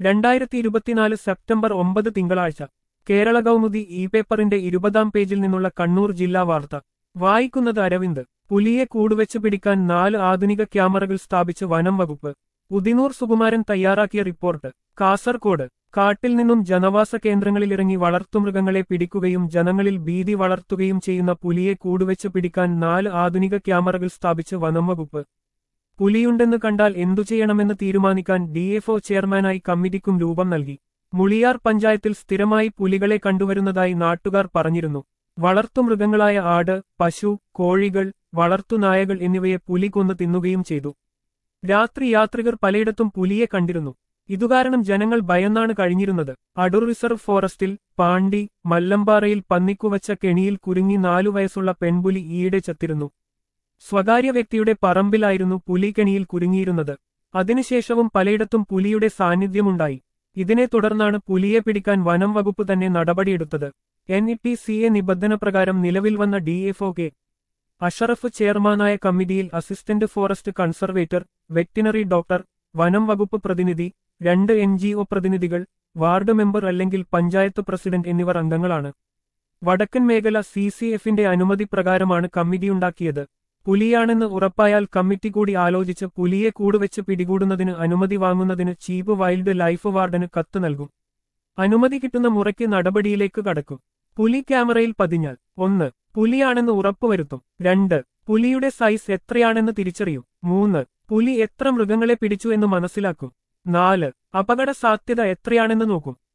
രണ്ടായിരത്തി ഇരുപത്തിനാല് സെപ്റ്റംബർ ഒമ്പത് തിങ്കളാഴ്ച കേരള കൗമുദി ഇ പേപ്പറിന്റെ ഇരുപതാം പേജിൽ നിന്നുള്ള കണ്ണൂർ ജില്ലാ വാർത്ത വായിക്കുന്നത് അരവിന്ദ് പുലിയെ കൂടുവെച്ച് പിടിക്കാൻ നാല് ആധുനിക ക്യാമറകൾ സ്ഥാപിച്ച് വനം വകുപ്പ് ഉദിനൂർ സുകുമാരൻ തയ്യാറാക്കിയ റിപ്പോർട്ട് കാസർകോട് കാട്ടിൽ നിന്നും ജനവാസ കേന്ദ്രങ്ങളിലിറങ്ങി വളർത്തുമൃഗങ്ങളെ പിടിക്കുകയും ജനങ്ങളിൽ ഭീതി വളർത്തുകയും ചെയ്യുന്ന പുലിയെ കൂടുവെച്ച് പിടിക്കാൻ നാല് ആധുനിക ക്യാമറകൾ സ്ഥാപിച്ച് വനം വകുപ്പ് പുലിയുണ്ടെന്ന് കണ്ടാൽ എന്തു ചെയ്യണമെന്ന് തീരുമാനിക്കാൻ ഡിഎഫ്ഒ ചെയർമാനായി കമ്മിറ്റിക്കും രൂപം നൽകി മുളിയാർ പഞ്ചായത്തിൽ സ്ഥിരമായി പുലികളെ കണ്ടുവരുന്നതായി നാട്ടുകാർ പറഞ്ഞിരുന്നു വളർത്തുമൃഗങ്ങളായ ആട് പശു കോഴികൾ വളർത്തുനായകൾ എന്നിവയെ പുലി കൊന്നു തിന്നുകയും ചെയ്തു രാത്രി യാത്രികർ പലയിടത്തും പുലിയെ കണ്ടിരുന്നു ഇതുകാരണം ജനങ്ങൾ ഭയന്നാണ് കഴിഞ്ഞിരുന്നത് അടൂർ റിസർവ് ഫോറസ്റ്റിൽ പാണ്ടി മല്ലമ്പാറയിൽ പന്നിക്കുവച്ച കെണിയിൽ കുരുങ്ങി നാലു വയസ്സുള്ള പെൺപുലി ഈയിടെ ചത്തിരുന്നു സ്വകാര്യ വ്യക്തിയുടെ പറമ്പിലായിരുന്നു പുലി കെണിയിൽ കുരുങ്ങിയിരുന്നത് അതിനുശേഷവും പലയിടത്തും പുലിയുടെ സാന്നിധ്യമുണ്ടായി ഇതിനെ തുടർന്നാണ് പുലിയെ പിടിക്കാൻ വനം വകുപ്പ് തന്നെ നടപടിയെടുത്തത് N E P C A നിബന്ധന പ്രകാരം നിലവിൽ വന്ന ഡിഎഫ്ഒ കെ അഷറഫ് ചെയർമാനായ കമ്മിറ്റിയിൽ assistant forest conservator veterinary doctor വനം വകുപ്പ് പ്രതിനിധി രണ്ട് എൻ ജി ഒ പ്രതിനിധികൾ വാർഡ് മെമ്പർ അല്ലെങ്കിൽ പഞ്ചായത്ത് പ്രസിഡന്റ് എന്നിവർ അംഗങ്ങളാണ് വടക്കൻ മേഖല സി സി എഫിന്റെ അനുമതി പ്രകാരമാണ് കമ്മിറ്റിയുണ്ടാക്കിയത് പുലിയാണെന്ന് ഉറപ്പായാൽ കമ്മിറ്റി കൂടി ആലോചിച്ച് പുലിയെ കൂടുവെച്ച് പിടികൂടുന്നതിന് അനുമതി വാങ്ങുന്നതിന് ചീഫ് വൈൽഡ് ലൈഫ് വാർഡന് കത്ത് നൽകും അനുമതി കിട്ടുന്ന മുറയ്ക്ക് നടപടിയിലേക്ക് കടക്കും പുലി ക്യാമറയിൽ പതിഞ്ഞാൽ ഒന്ന് പുലിയാണെന്ന് ഉറപ്പുവരുത്തും രണ്ട് പുലിയുടെ സൈസ് എത്രയാണെന്ന് തിരിച്ചറിയും മൂന്ന് പുലി എത്ര മൃഗങ്ങളെ പിടിച്ചു എന്ന് മനസ്സിലാക്കും നാല് അപകട സാധ്യത എത്രയാണെന്ന് നോക്കും